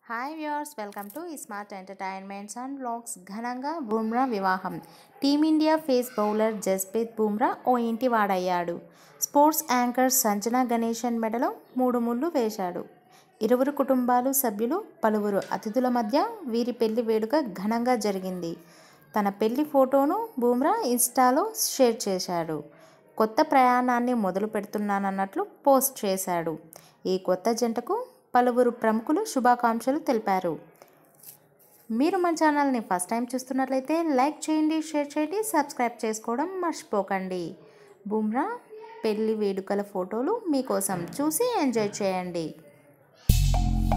hi viewers welcome to smart entertainments and vlogs ఘనంగా బుమ్రా వివాహం team India pace bowler Jasprit Bumrah ఓ ఇంటి వాడయ్యాడు స్పోర్ట్స్ యాంకర్ సంజన గణేశన్ మెడలో మూడు ముళ్ళు వేశాడు ఇరువురు కుటుంబాలు సభ్యులు పలువురు అతిథుల మధ్య వీరి పెళ్లి వేడుక ఘనంగా జరిగింది తన పెళ్లి ఫోటోను బుమ్రా ఇన్స్టాలో షేర్ చేశాడు కొత్త ప్రయాణాన్ని మొదలు పెడుతున్నానన్నట్లు పోస్ట్ చేశాడు ఈ కొత్త జంటకు పలువురు ప్రముఖులు శుభాకాంక్షలు తెలిపారు మీరు మన ఛానల్ని ఫస్ట్ టైం చూస్తున్నట్లయితే లైక్ చేయండి షేర్ చేయండి సబ్స్క్రైబ్ చేసుకోవడం మర్చిపోకండి బుమ్రా పెళ్లి వేడుకల ఫోటోలు మీకోసం చూసి ఎంజాయ్ చేయండి